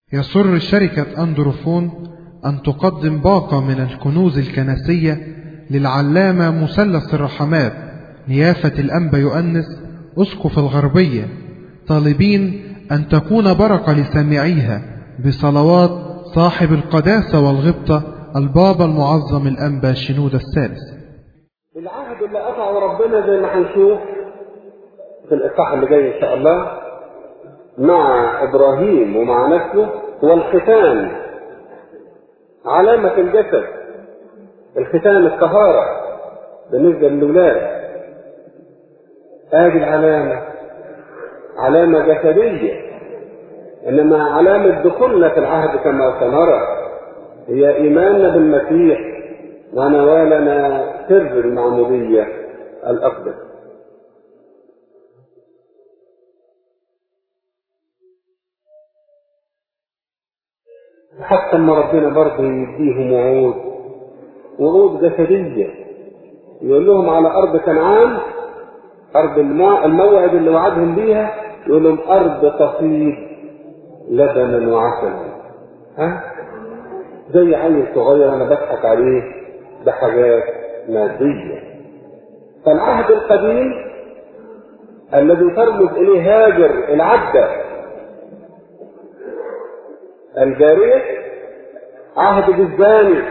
يسر شركة أندروفون أن تقدم باقة من الكنوز الكنسية للعلامة مثلث الرحمات نيافة الأنبا يؤنس أسقف الغربية طالبين أن تكون بركة لسامعيها بصلوات صاحب القداسة والغبطة البابا المعظم الأنبا شنود الثالث العهد اللي قطعه ربنا زي ما هنشوف في الإصحاح اللي جاي إن شاء الله مع إبراهيم ومع نسله هو الختان علامة الجسد الختان الطهارة بالنسبة للولاد هذه العلامة علامة جسدية إنما علامة دخولنا في العهد كما سنرى هي إيماننا بالمسيح ونوالنا سر المعمودية الأقدس حتى اما ربنا برضه يديهم وعود وعود جسدية يقول لهم على أرض كنعان أرض الماء الموعد اللي وعدهم بيها يقول لهم أرض تفيض لبنا وعسلا ها زي عيل صغير أنا بضحك عليه بحاجات مادية فالعهد القديم الذي ترمز إليه هاجر العبدة الجارية عهد بالزاني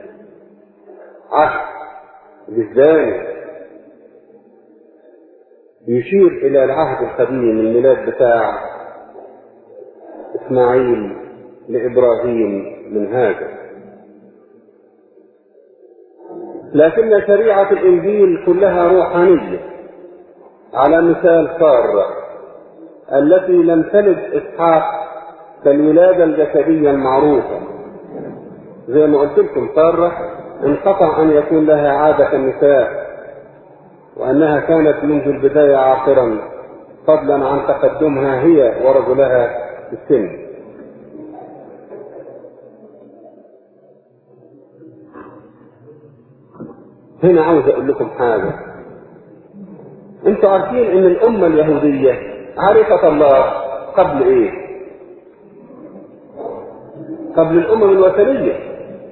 عهد بالزاني يشير إلى العهد القديم الميلاد بتاع إسماعيل لإبراهيم من هاجر لكن شريعة الإنجيل كلها روحانية على مثال سارة التي لم تلد إسحاق كالولادة الجسدية المعروفة زي ما قلت لكم سارة انقطع أن يكون لها عادة النساء وأنها كانت منذ البداية عاقرا فضلا عن تقدمها هي ورجلها في السن هنا عاوز أقول لكم حاجة انتوا عارفين ان الأمة اليهودية عرفت الله قبل ايه قبل الأمم الوثنية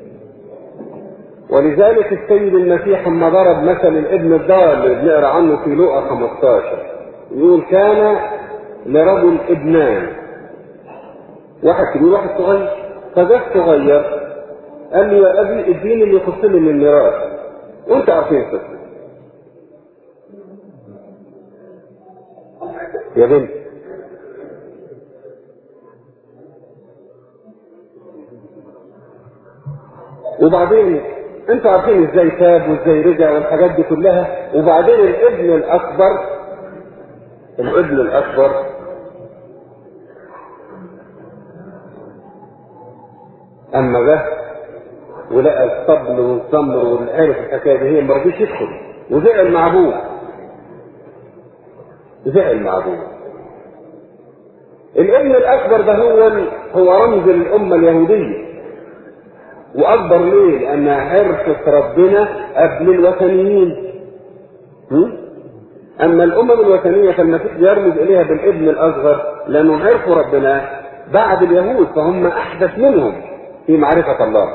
ولذلك السيد المسيح لما ضرب مثل الابن الضال اللي بنقرا عنه في لوقا 15 يقول كان لرجل ابنان واحد كبير واحد صغير فده الصغير قال لي يا ابي اديني اللي يخصني من الميراث وانت عارفين القصه يا بنت وبعدين انتوا عارفين ازاي تاب وازاي رجع والحاجات دي كلها وبعدين الابن الاكبر الابن الاكبر اما ده ولقى الطبل والزمر والعرف الحكايه دي هي ما رضيش يدخل وزعل مع ابوه زعل مع ابوه الابن الاكبر ده هو هو رمز الامه اليهوديه واكبر ليه لانها عرفت ربنا قبل الوثنيين اما الامم الوثنيه فالمسيح يرمز اليها بالابن الاصغر لانهم عرفوا ربنا بعد اليهود فهم احدث منهم في معرفه الله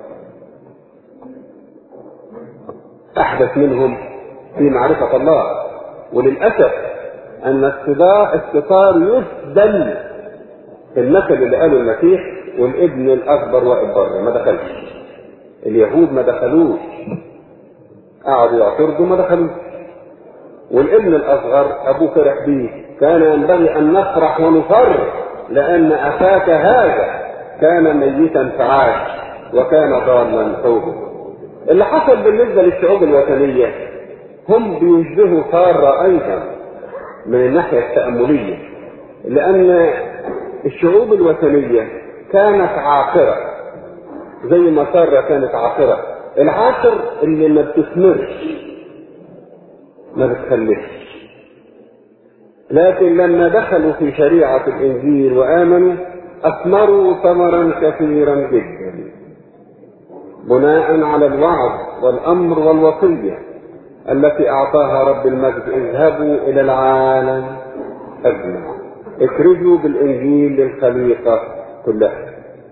احدث منهم في معرفه الله وللاسف ان الستار يسدل في المثل اللي قاله المسيح والابن الاكبر واقف بره ما دخلش اليهود ما دخلوش قعدوا يعترضوا ما دخلوش والابن الاصغر ابوه فرح بيه كان ينبغي ان نفرح ونفر لان اخاك هذا كان ميتا فعاش وكان ضالا ثوبه اللي حصل بالنسبه للشعوب الوثنيه هم بيشبهوا ساره ايضا من الناحيه التامليه لان الشعوب الوثنيه كانت عاقرة زي ما سارة كانت عاقرة العاقر اللي ما بتثمرش ما بتخلفش لكن لما دخلوا في شريعة الإنجيل وآمنوا أثمروا ثمرا كثيرا جدا بناء على الوعظ والأمر والوصية التي أعطاها رب المجد اذهبوا إلى العالم أجمع اخرجوا بالإنجيل للخليقة كلها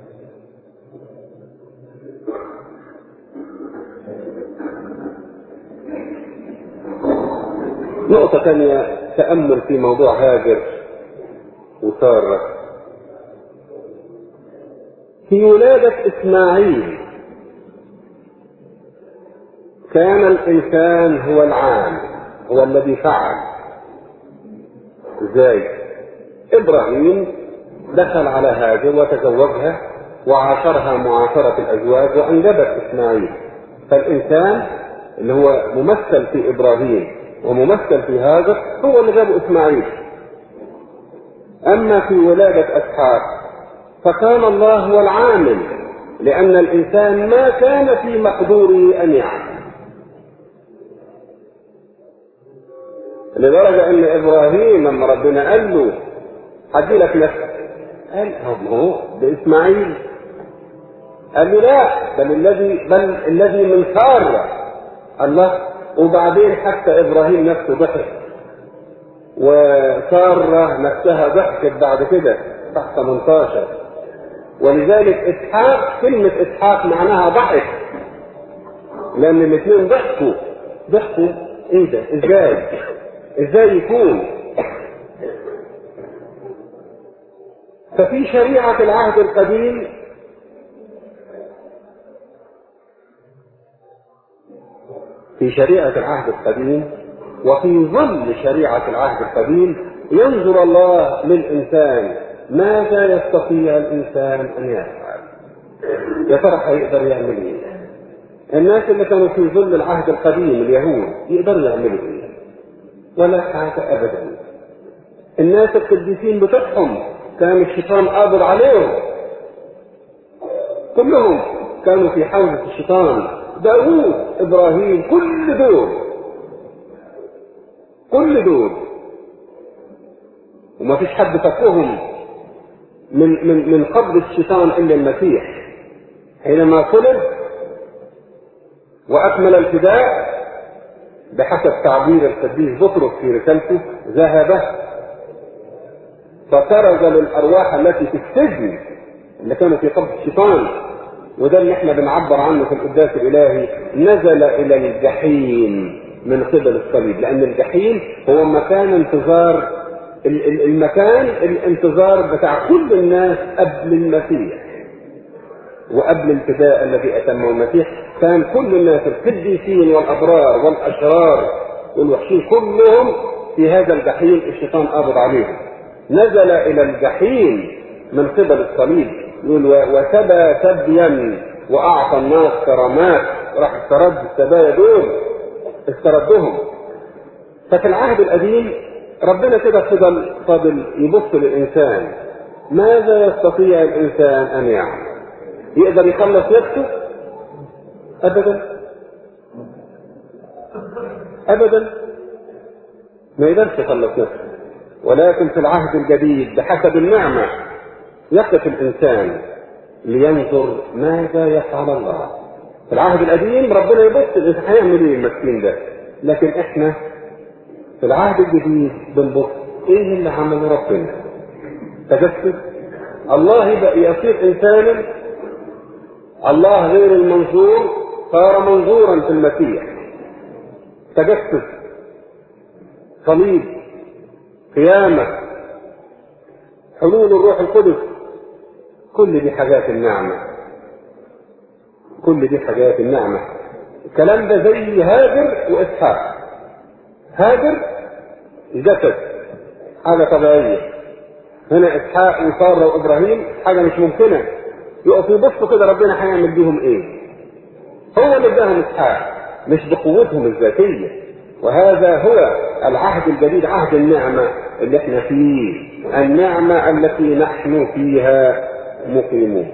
نقطة ثانية تأمل في موضوع هاجر وسارة في ولادة إسماعيل كان الإنسان هو العام هو الذي فعل ازاي إبراهيم دخل على هاجر وتزوجها وعاشرها معاشرة الأزواج وأنجبت إسماعيل فالإنسان اللي هو ممثل في إبراهيم وممثل في هاجر هو اللي جاب إسماعيل أما في ولادة أسحاق فكان الله هو العامل لأن الإنسان ما كان في مقدوره أن يعمل لدرجة أن إبراهيم لما ربنا قال له هدي لك نفسك قال هو بإسماعيل قال له لا بل الذي بل الذي من سارة الله وبعدين حتى إبراهيم نفسه ضحك وسارة نفسها ضحكت بعد كده تحت 18 ولذلك إسحاق كلمة إسحاق معناها ضحك لأن الاثنين ضحكوا ضحكوا إيه ده؟ إزاي؟ إزاي يكون؟ ففي شريعة العهد القديم في شريعة العهد القديم وفي ظل شريعة العهد القديم ينظر الله للإنسان ماذا يستطيع الإنسان أن يفعل يا ترى هيقدر يعمل إيه الناس اللي كانوا في ظل العهد القديم اليهود يقدروا يعملوا إيه ولا حاجة أبدا الناس القديسين بتوعهم كان الشيطان قابض عليهم كلهم كانوا في حوزة الشيطان داوود إبراهيم كل دول كل دول وما فيش حد فكهم من من من قبض الشيطان الا المسيح حينما صلب واكمل الفداء بحسب تعبير القديس بطرس في رسالته ذهب فكرز للارواح التي في السجن اللي كانوا في قبض الشيطان وده اللي احنا بنعبر عنه في القداس الالهي نزل الى الجحيم من قبل الصليب لان الجحيم هو مكان انتظار المكان الانتظار بتاع كل الناس قبل المسيح وقبل الفداء الذي اتمه المسيح كان كل الناس القديسين والابرار والاشرار والوحشين كلهم في هذا الجحيم الشيطان قابض عليهم نزل الى الجحيم من قبل الصليب يقول وسبى سبيا واعطى الناس كرامات راح استرد السبايا دول استردهم ففي العهد القديم ربنا كده فضل فضل يبص للإنسان ماذا يستطيع الإنسان أن يعمل يقدر يخلص نفسه أبدا أبدا ما يقدرش يخلص نفسه ولكن في العهد الجديد بحسب النعمة يقف الإنسان لينظر ماذا يفعل الله في العهد القديم ربنا يبص هيعمل ايه المسكين ده لكن احنا في العهد الجديد بنبص ايه اللي عمله ربنا تجسد الله يبقى يصير انسانا الله غير المنظور صار منظورا في المسيح تجسد صليب قيامة حلول الروح القدس كل دي حاجات النعمة كل دي حاجات النعمة الكلام ده زي هاجر وإسحاق هاجر جسد حاجة طبيعية هنا إسحاق وسارة وإبراهيم حاجة مش ممكنة يقف يبصوا كده ربنا هيعمل بيهم إيه هو اللي اداهم إسحاق مش بقوتهم الذاتية وهذا هو العهد الجديد عهد النعمة اللي احنا فيه النعمة التي نحن فيها مقيمون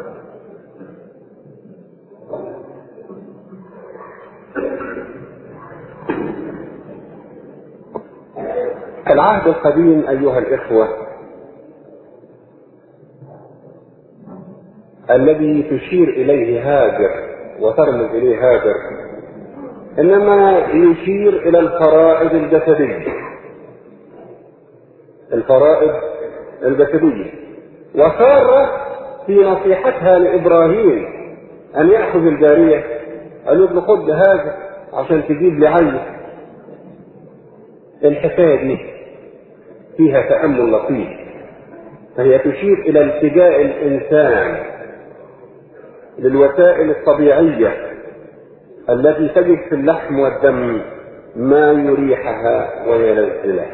العهد القديم أيها الإخوة الذي تشير إليه هاجر وترمز إليه هاجر إنما يشير إلى الفرائض الجسدية الفرائض الجسدية وسارة في نصيحتها لابراهيم ان ياخذ الجاريه قالوا له خد هذا عشان تجيب لي عيل الحكايه دي فيها تامل لطيف فهي تشير الى التجاء الانسان للوسائل الطبيعيه التي تجد في اللحم والدم ما يريحها ويلذها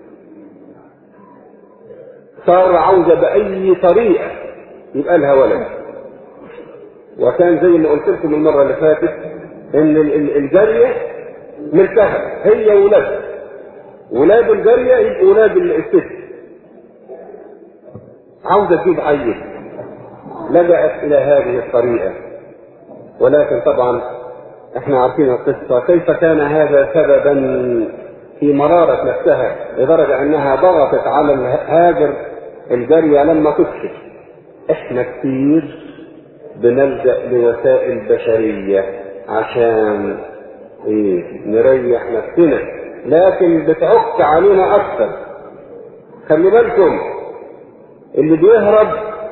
صار عاوزة بأي طريقة يبقى لها ولد وكان زي ما قلت لكم المرة اللي فاتت إن الجارية ملكها هي ولادها ولاد الجارية يبقوا ولاد الست عاوزة تجيب عيل لجأت إلى هذه الطريقة ولكن طبعا احنا عارفين القصة كيف كان هذا سببا في مرارة نفسها لدرجة انها ضغطت على هاجر الجارية لما تكشف احنا كتير بنلجأ لوسائل بشرية عشان ايه نريح نفسنا لكن بتعك علينا اكثر خلي بالكم اللي بيهرب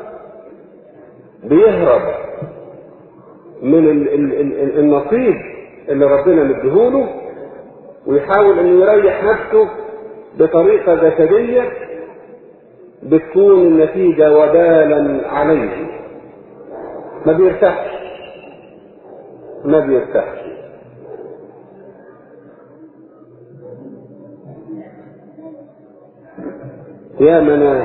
بيهرب من ال ال ال النصيب اللي ربنا مديهوله ويحاول انه يريح نفسه بطريقة جسدية بتكون النتيجة وبالا عليه ما بيرتاحش ما بيرتاحش يا مناس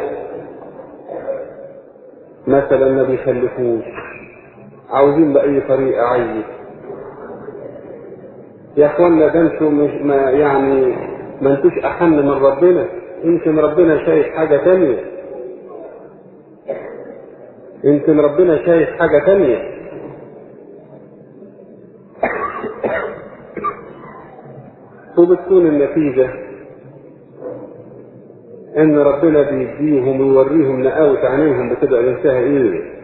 مثلا ما بيخلفوش عاوزين بأي طريقة عيش يا اخوانا ده انتوا مش ما يعني ما انتوش احن من ربنا يمكن ربنا شايف حاجة تانية يمكن ربنا شايف حاجة تانية وبتكون النتيجة ان ربنا بيديهم ويوريهم نقاوة عينيهم بتبقى بنتها ايه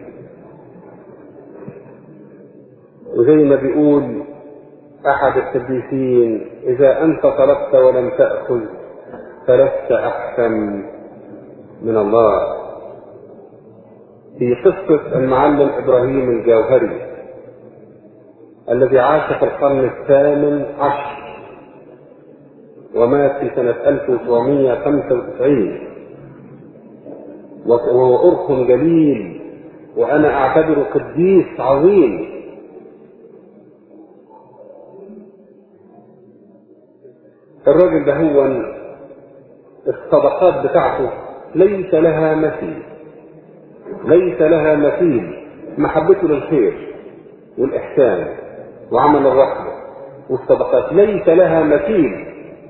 وزي ما بيقول احد القديسين اذا انت طلبت ولم تأخذ فلست احسن من الله في قصة المعلم ابراهيم الجوهري الذي عاش في القرن الثامن عشر ومات في سنة 1995 وهو أرخ جليل وأنا أعتبره قديس عظيم الراجل ده هو الصدقات بتاعته ليس لها مثيل ليس لها مثيل محبته للخير والإحسان وعمل الرحمة والصدقات ليس لها مثيل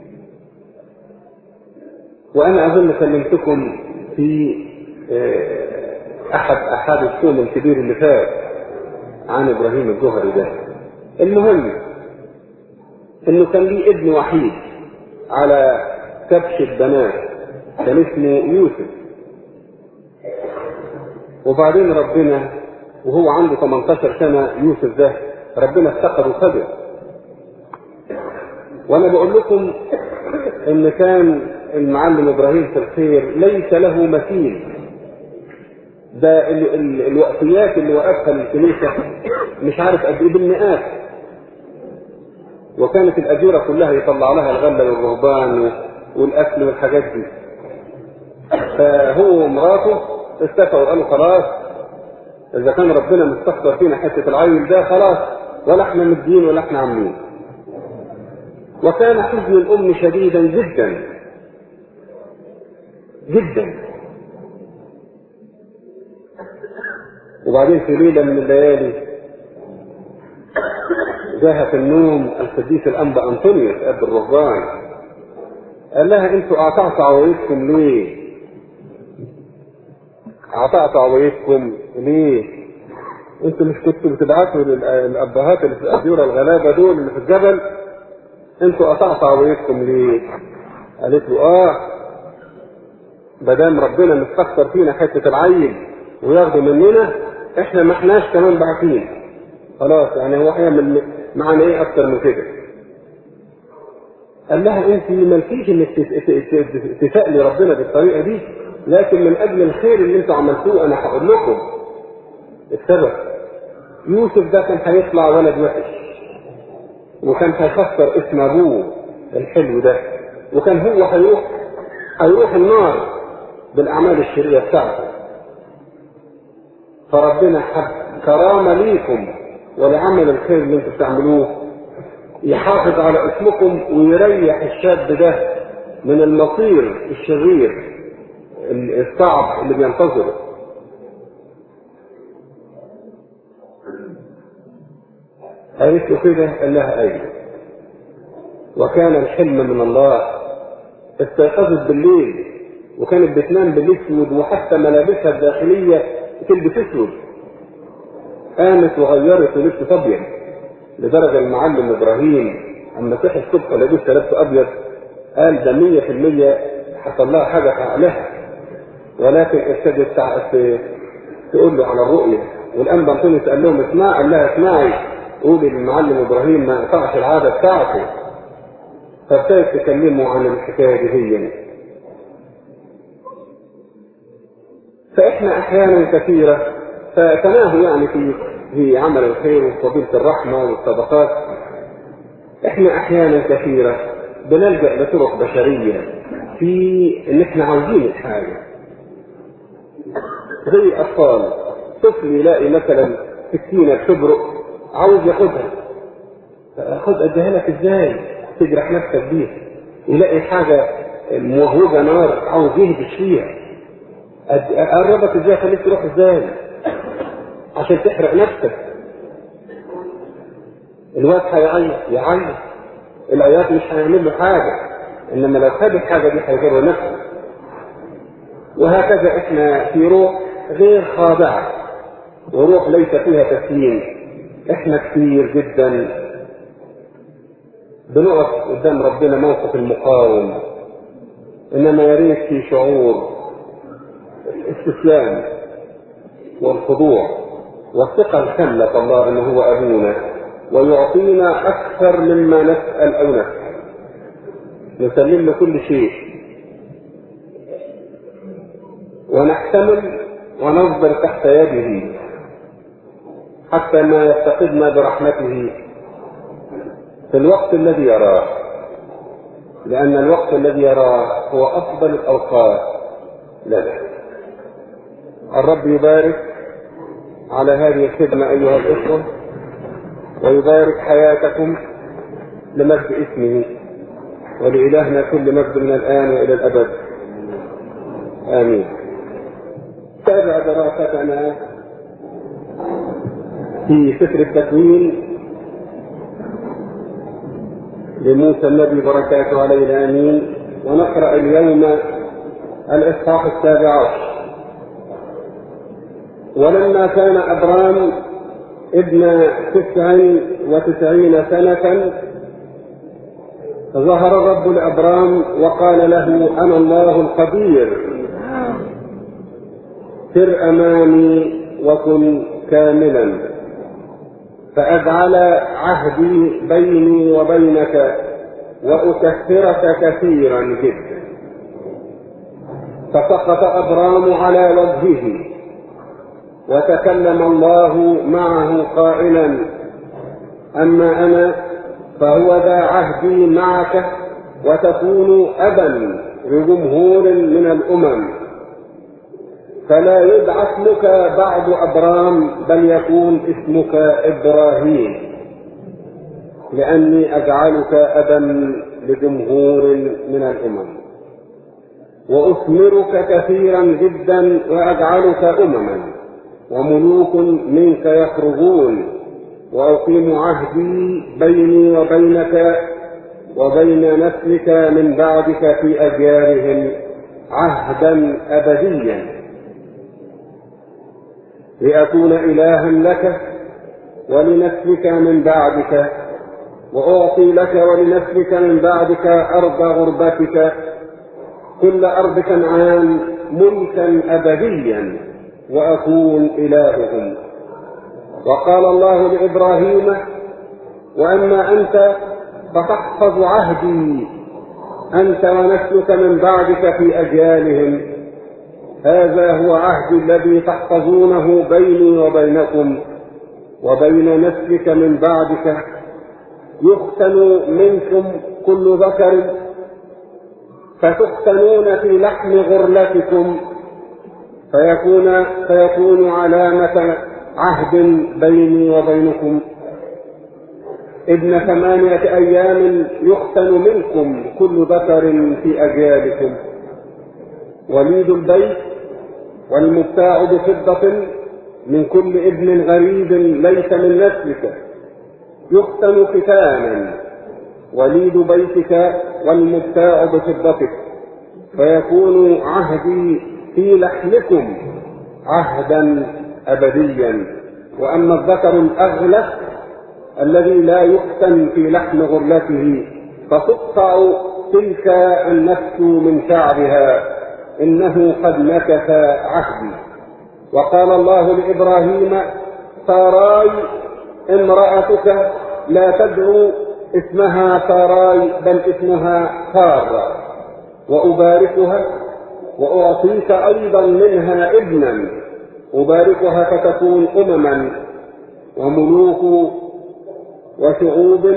وأنا أظن كلمتكم في أحد أحد الصوم الكبير اللي فات عن إبراهيم الجوهري ده المهم إنه كان ليه ابن وحيد على كبش البنات كان اسمه يوسف وبعدين ربنا وهو عنده 18 سنة يوسف ده ربنا افتقده وخده وانا بقول لكم ان كان المعلم ابراهيم في الخير ليس له مثيل ده ال ال الوقفيات اللي وقفها للكنيسة مش عارف قد ايه بالمئات وكانت الأجورة كلها يطلع لها الغلة للرهبان والأكل والحاجات دي فهو ومراته اتفقوا وقالوا خلاص إذا كان ربنا مستخسر فينا حتة العيل ده خلاص ولا احنا مدين ولا احنا عاملين وكان حزن الأم شديدا جدا جدا وبعدين في ليلة من الليالي جاءها في النوم القديس الأنبا أنطونيوس أب الرهبان قال لها أنتوا قطعتوا عوايدكم ليه؟ قطعتوا عوايدكم ليه؟ أنتوا مش كنتوا بتبعتوا للأبهات اللي في الأديرة الغلابة دول اللي في الجبل؟ أنتوا قطعتوا عوايدكم ليه؟ قالت له آه مادام ربنا مستخسر فينا حتة العيل وياخده مننا احنا ما احناش كمان باعتين خلاص يعني هو هيعمل معانا ايه اكتر من كده قال لها انت مالكيش انك تسألي ربنا بالطريقه دي لكن من اجل الخير اللي انتوا عملتوه انا هقول لكم السبب يوسف ده كان هيطلع ولد وحش وكان هيخسر اسم ابوه الحلو ده وكان هو هيروح هيروح النار بالاعمال الشريره بتاعته فربنا حب كرامه ليكم ولعمل الخير اللي انتم بتعملوه يحافظ على اسمكم ويريح الشاب ده من المصير الشرير الصعب اللي بينتظره قالت له كده قال لها ايوه وكان الحلم من الله استيقظت بالليل وكانت بتنام بالاسود وحتى ملابسها الداخليه تلبس اسود قامت وغيرت ولبس ابيض لدرجه المعلم ابراهيم اما صحي الصبح لبسها لبس ابيض قال ده 100% حصل لها حاجه في عقلها ولكن ابتدت تقول له على الرؤيه والانبا انطونيوس قال لهم اسمع قال لها اسمعي قولي للمعلم ابراهيم ما يقطعش العاده بتاعته فابتدت تكلمه عن الحكايه دي هي فاحنا احيانا كثيره فتناه يعني في في عمل الخير وفضيله الرحمه والصدقات احنا احيانا كثيره بنلجا لطرق بشريه في ان احنا عاوزين الحاجه زي اطفال طفل يلاقي مثلا سكينه بتبرق عاوز ياخدها خد اديها لك ازاي تجرح نفسك بيها يلاقي حاجه موهوجه نار عاوز يهبش فيها قربك ازاي خليك تروح ازاي عشان تحرق نفسك الواد هيعيط يعيط العياط مش هيعمل له حاجه انما لو خد الحاجه دي هيضر نفسه وهكذا احنا في روح غير خاضعه وروح ليس فيها تسليم احنا كتير جدا بنقف قدام ربنا موقف المقاوم انما يا ريت في شعور الاستسلام والخضوع والثقه الكامله في الله انه هو ابونا ويعطينا اكثر مما نسال او نسال نسلم له كل شيء ونحتمل ونصبر تحت يده حتى ما يفتقدنا برحمته في الوقت الذي يراه لأن الوقت الذي يراه هو أفضل الأوقات لنا الرب يبارك على هذه الخدمة أيها الإخوة ويبارك حياتكم لمجد اسمه ولإلهنا كل مجد من الآن وإلى الأبد آمين تابع دراستنا في سفر التكوين لموسى النبي بركاته عليه الامين ونقرا اليوم الاصحاح السابع عشر ولما كان ابرام ابن تسع وتسعين سنة ظهر الرب لأبرام وقال له أنا الله القدير سر أمامي وكن كاملا فأجعل عهدي بيني وبينك وأكثرك كثيرا جدا فسقط أبرام على وجهه وتكلم الله معه قائلا أما أنا فهو ذا عهدي معك وتكون أبا لجمهور من الأمم فلا يدعى اسمك بعد أبرام بل يكون اسمك إبراهيم لأني أجعلك أبا لجمهور من الأمم وأثمرك كثيرا جدا وأجعلك أمما وملوك منك يخرجون وأقيم عهدي بيني وبينك وبين نسلك من بعدك في أجيالهم عهدا أبديا لأكون إلها لك ولنسلك من بعدك وأعطي لك ولنسلك من بعدك أرض غربتك كل أرض كنعان ملكا أبديا وأكون إلههم وقال الله لإبراهيم وأما أنت فتحفظ عهدي أنت ونسلك من بعدك في أجيالهم هذا هو عهدي الذي تحفظونه بيني وبينكم وبين نسلك من بعدك يختن منكم كل ذكر فتختنون في لحم غرلتكم فيكون فيكون علامة عهد بيني وبينكم ابن ثمانية أيام يختن منكم كل ذكر في أجيالكم وليد البيت والمبتاع بفضة من كل ابن غريب ليس من نسلك يختن ختانا وليد بيتك والمبتاع بفضتك فيكون عهدي في لحمكم عهدا أبديا وأما الذكر الأغلف الذي لا يختن في لحم غرلته فتقطع تلك النفس من شعرها إنه قد نكث عهدي وقال الله لإبراهيم ساراي امرأتك لا تدعو اسمها ساراي بل اسمها سارة وأباركها وأعطيك أيضا منها ابنا أباركها فتكون أمما وملوك وشعوب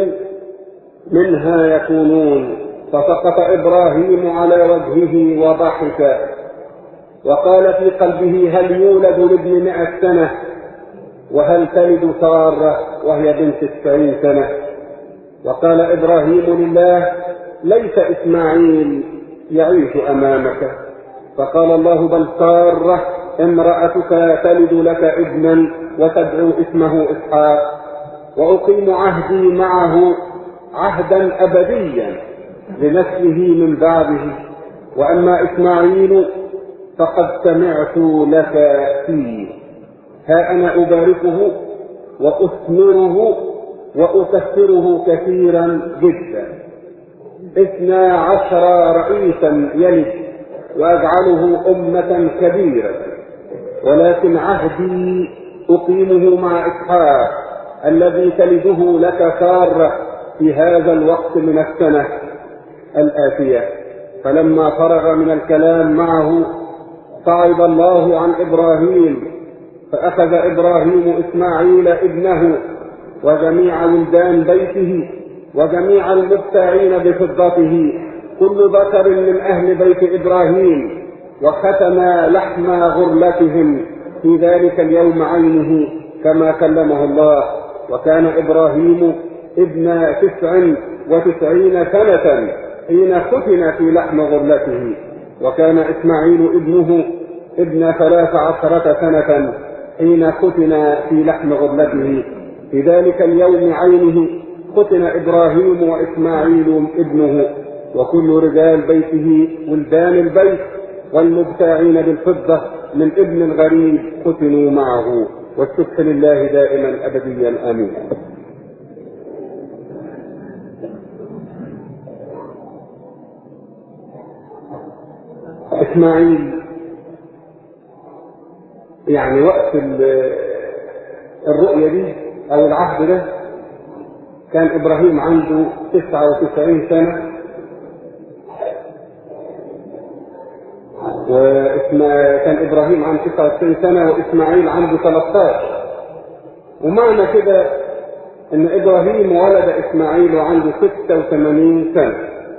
منها يكونون فسقط إبراهيم على وجهه وضحك وقال في قلبه هل يولد لابن مئة سنة وهل تلد سارة وهي بنت تسعين سنة وقال إبراهيم لله ليس إسماعيل يعيش أمامك فقال الله بل سارة امرأتك تلد لك ابنا وتدعو اسمه إسحاق وأقيم عهدي معه عهدا أبديا لنسله من بعده وأما إسماعيل فقد سمعت لك فيه ها أنا أباركه وأثمره وأكثره كثيرا جدا اثنا عشر رئيسا يلد وأجعله أمة كبيرة ولكن عهدي أقيمه مع إسحاق الذي تلده لك سارة في هذا الوقت من السنة الآتية فلما فرغ من الكلام معه صعد الله عن إبراهيم فأخذ إبراهيم إسماعيل ابنه وجميع ولدان بيته وجميع المبتاعين بفضته كل ذكر من أهل بيت إبراهيم وختم لحم غرلتهم في ذلك اليوم عينه كما كلمه الله وكان إبراهيم ابن تسع وتسعين سنة حين ختن في لحم غرلته وكان إسماعيل ابنه ابن ثلاث عشرة سنة حين ختن في لحم غرلته في ذلك اليوم عينه ختن إبراهيم وإسماعيل ابنه وكل رجال بيته ولدان البيت والمبتاعين بالفضة من ابن الغريب ختنوا معه والسبح لله دائما أبديا آمين إسماعيل يعني وقت الرؤية دي أو العهد ده كان إبراهيم عنده 99 سنة وإسما... كان إبراهيم عنده 99 سنة وإسماعيل عنده 13 ومعنى كده إن إبراهيم ولد إسماعيل وعنده 86 سنة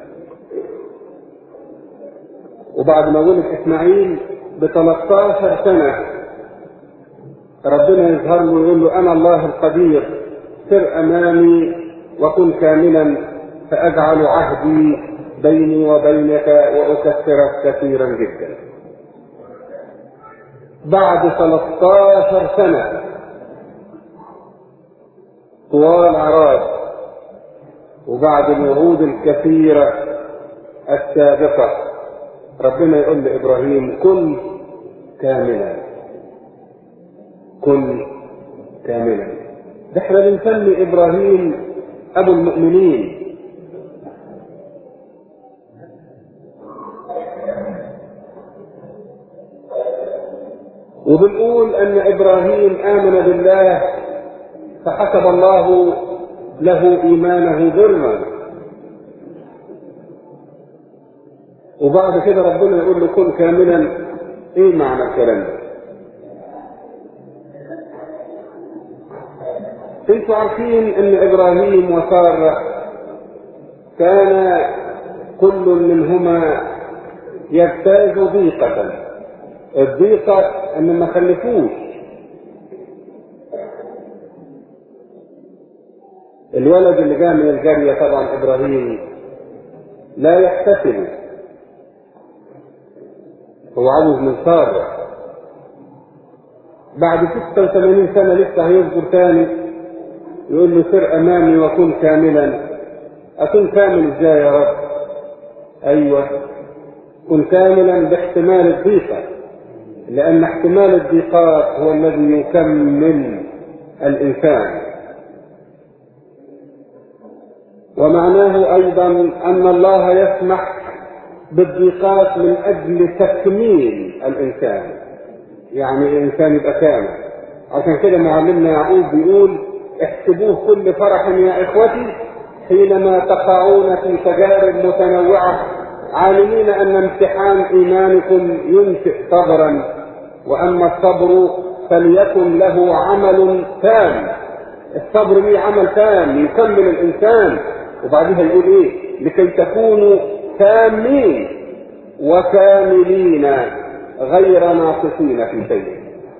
وبعد ما ولد إسماعيل ب 13 سنة ربنا يظهر له ويقول له أنا الله القدير سر أمامي وكن كاملا فأجعل عهدي بيني وبينك وأكثرك كثيرا جدا بعد 13 سنة طوال عراض وبعد الوعود الكثيرة السابقة ربنا يقول لإبراهيم كن كاملا كن كاملا ده احنا بنسمي إبراهيم أبو المؤمنين وبنقول أن إبراهيم آمن بالله فحسب الله له إيمانه ظلما وبعد كده ربنا يقول له كن كاملا ايه معنى الكلام ده انتوا عارفين ان ابراهيم وسارة كان كل منهما يجتاز ضيقة الضيقة ان ما خلفوش الولد اللي جاء من الجارية طبعا ابراهيم لا يحتسب هو عاوز من سارة بعد 86 سنة لسه هيصبر تاني يقول له سر امامي وكن كاملا اكون كامل ازاي يا رب ايوه كن كاملا باحتمال الضيقة لان احتمال الضيقات هو الذي يكمل الانسان ومعناه ايضا ان الله يسمح بالضيقات من اجل تكميل الانسان يعني الانسان يبقى كامل عشان كده معلمنا يعقوب بيقول احسبوه كل فرح يا اخوتي حينما تقعون في تجارب متنوعه عالمين ان امتحان ايمانكم ينشئ صبرا واما الصبر فليكن له عمل تام الصبر ليه عمل تام يكمل الانسان وبعدها يقول ايه لكي تكونوا تامين وكاملين غير ناقصين في شيء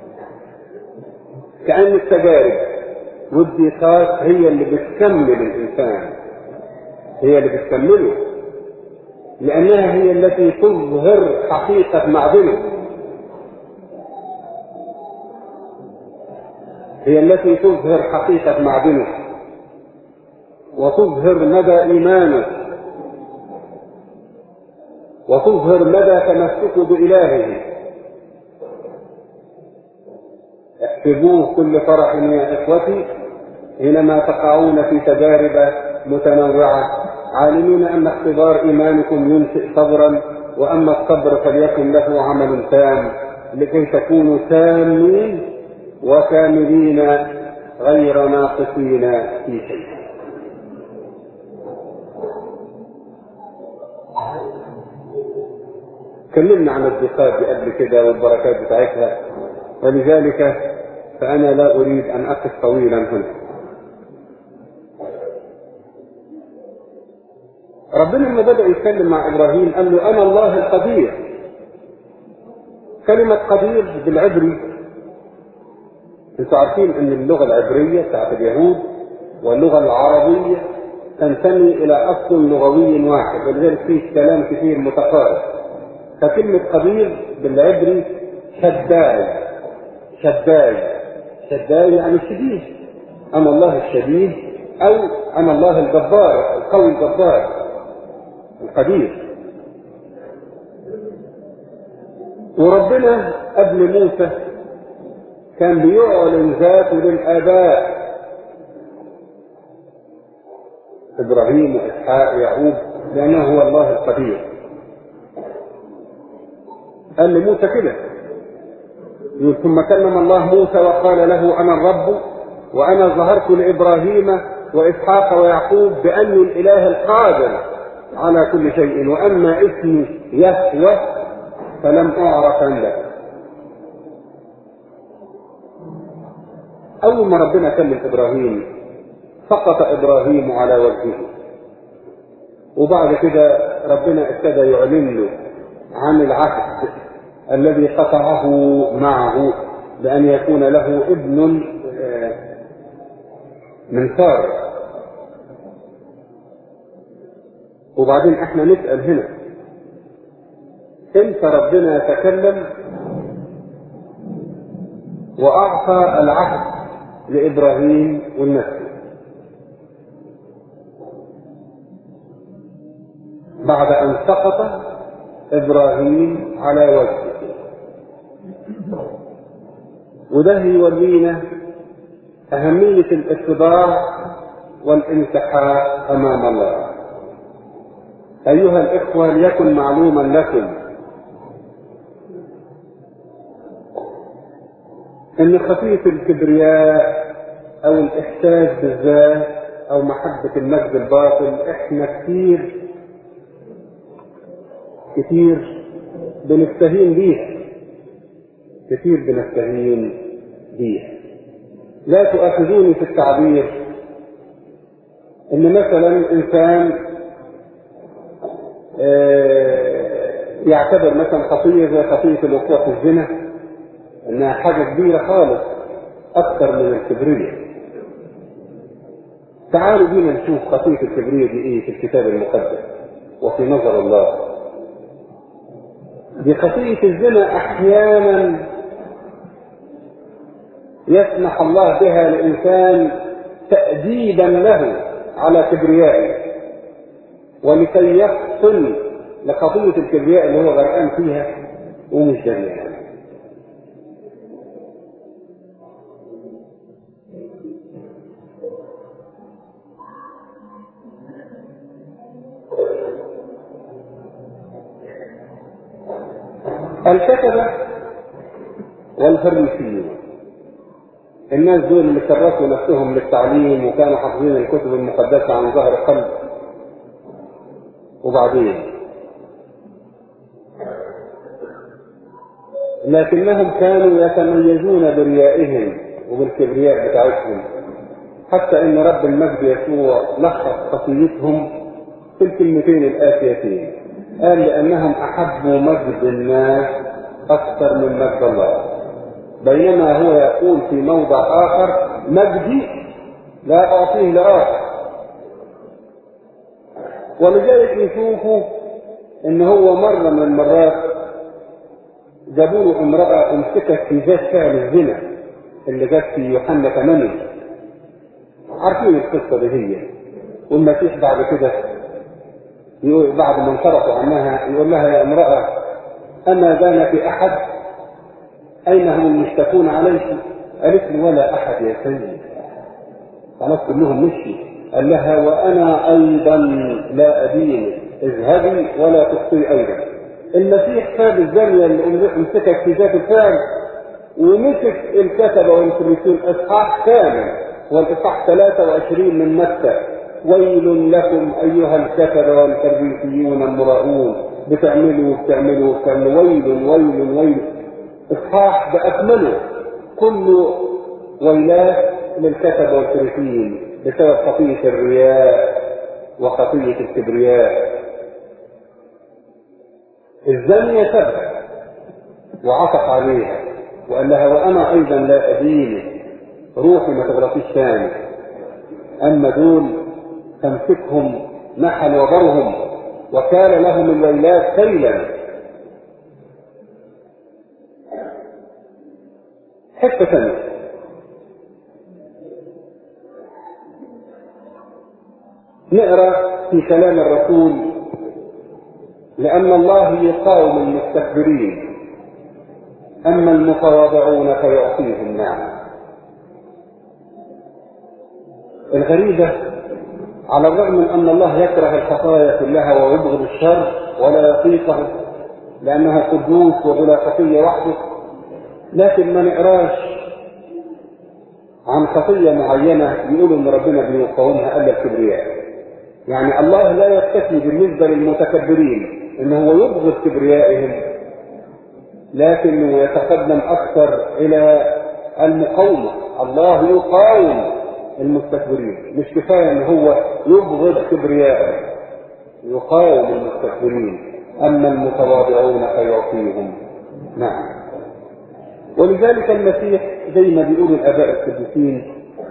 كأن التجارب والضيقات هي اللي بتكمل الإنسان هي اللي بتكمله لأنها هي التي تظهر حقيقة معدنه هي التي تظهر حقيقة معدنه وتظهر مدى إيمانه وتظهر مدى تمسكه بإلهه احسبوه كل فرح يا إخوتي حينما تقعون في تجارب متنوعة عالمين أن اختبار إيمانكم ينشئ صبرا وأما الصبر فليكن له عمل تام لكي تكونوا تامين وكاملين غير ناقصين في شيء تكلمنا عن الضيقات دي قبل كده والبركات بتاعتها ولذلك فأنا لا أريد أن أقف طويلا هنا ربنا لما بدأ يتكلم مع إبراهيم قال له أنا الله القدير كلمة قدير بالعبري انتوا عارفين ان اللغة العبرية بتاعت اليهود واللغة العربية تنتمي الى اصل لغوي واحد ولذلك فيه كلام كثير متقارب فكلمة قدير بالعبري شداي شداي شداي يعني شديد انا الله الشديد او انا الله الجبار القوي الجبار القدير وربنا قبل موسى كان بيعلن ذاته للآباء إبراهيم وإسحاق ويعقوب لأنه هو الله القدير قال لموسى كده يقول ثم كلم الله موسى وقال له أنا الرب وأنا ظهرت لإبراهيم وإسحاق ويعقوب بأني الإله القادر على كل شيء وأما اسمي يهوه فلم أعرف لك أول ما ربنا كلم إبراهيم سقط إبراهيم على وجهه وبعد كده ربنا ابتدى يعلن له عن العهد الذي قطعه معه بأن يكون له ابن من سارة وبعدين احنا نسأل هنا امتى ربنا تكلم وأعطى العهد لإبراهيم والنسل بعد أن سقط إبراهيم على وجهه وده يورينا أهمية الاتباع والانتحاء أمام الله أيها الإخوة ليكن معلوما لكم ان خفيف الكبرياء او الاحساس بالذات او محبة المجد الباطل احنا كتير كتير بنستهين بيها كثير بنستهين بيها لا تؤاخذوني في التعبير ان مثلا انسان يعتبر مثلا خطيه زي خطيه الوقوع في الزنا انها حاجه كبيره خالص اكثر من الكبريه تعالوا بينا نشوف خطيه الكبريه دي ايه في الكتاب المقدس وفي نظر الله دي خطيه الزنا احيانا يسمح الله بها لإنسان تأديبا له على كبريائه ولكي يفصل لقضية الكبرياء اللي هو غرقان فيها ومش دريان الكتبة والفريسيون الناس دول اللي كرسوا نفسهم للتعليم وكانوا حافظين الكتب المقدسة عن ظهر قلب وبعدين لكنهم كانوا يتميزون بريائهم وبالكبرياء بتاعتهم حتى ان رب المجد يسوع لخص خطيتهم في الكلمتين الآتيتين قال لأنهم أحبوا مجد الناس أكثر من مجد الله بينما هو يقول في موضع آخر مجدي لا أعطيه لآخر ولذلك نشوفه إن هو مرة من المرات جابوا له امرأة امسكت في ذات فعل الزنا اللي جت في يوحنا 8 عارفين القصة دي هي والمسيح بعد كده يقول بعد ما انصرفوا عنها يقول لها يا امرأة أما دانك أحد أين هم المشتكون عليك؟ قالت له ولا أحد يا سيدي خلاص كلهم مشي قال لها وأنا أيضا لا أدين اذهبي ولا تخطئي أيضا المسيح ساب الزانية اللي امسكت في ذات الفعل ومسك الكتبة والفريسيون إصحاح كامل والإصحاح 23 من متى ويل لكم أيها الكتبة والفريسيون المراؤون بتعملوا وبتعملوا وبتعملوا ويل ويل ويل إصحاح بأكمله كل ويلات للكتبة والفريسيين بسبب خطية الرياء وخطية الكبرياء الزانية سبها وعطف عليها وقال لها وأنا أيضا لا أدينك روحي ما تغلطيش تاني أما دول تمسكهم نحل وبرهم وكان لهم الويلات كيلا حتة ثانية نقرأ في كلام الرسول لأن الله يقاوم المستكبرين أما المتواضعون فيعطيهم نعمة الغريبة على الرغم من أن الله يكره الخطايا كلها ويبغض الشر ولا يطيقه لأنها قدوس وبلا خطية وحده لكن ما نقراش عن خطية معينة يقولوا إن ربنا بيقاومها إلا الكبرياء يعني الله لا يكتفي بالنسبة للمتكبرين إن هو يبغض كبريائهم لكنه يتقدم أكثر إلى المقاومة الله يقاوم المستكبرين مش كفاية ان هو يبغض كبرياءه يقاوم المستكبرين اما المتواضعون فيعطيهم نعم ولذلك المسيح زي ما بيقول الاباء القديسين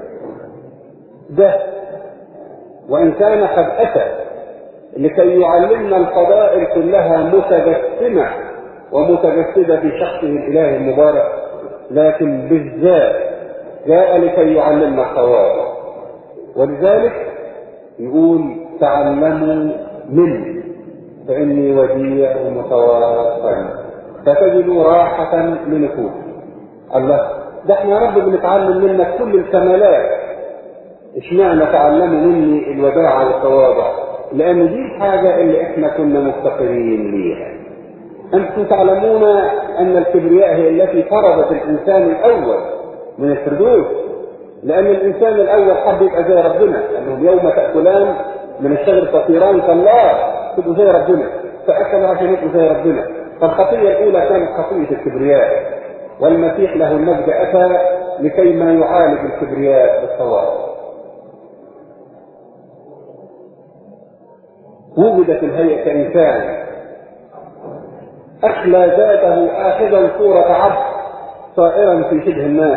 ده وان كان قد اتى لكي يعلمنا الفضائل كلها متجسمه ومتجسده في شخصه الاله المبارك لكن بالذات جاء لكي يعلمنا التواضع ولذلك يقول تعلموا مني فإني وديع ومتواضع فتجدوا راحة لنفوس الله ده احنا يا رب بنتعلم منك كل الكمالات اشمعنى تعلموا مني الوداع والتواضع لأن دي الحاجة اللي احنا كنا مفتقرين ليها أنتم تعلمون أن الكبرياء هي التي فرضت الإنسان الأول من الفردوس لأن الإنسان الأول حب يبقى زي ربنا لأنهم يوم تأكلان من الشجر فطيران كالله تبقوا زي ربنا فأكلوا عشان يبقوا زي ربنا فالخطية الأولى كانت خطية الكبرياء والمسيح له المجد أتى لكي ما يعالج الكبرياء بالصواب وجد في الهيئة كإنسان أخلى ذاته آخذا صورة عبد صائرا في شبه الناس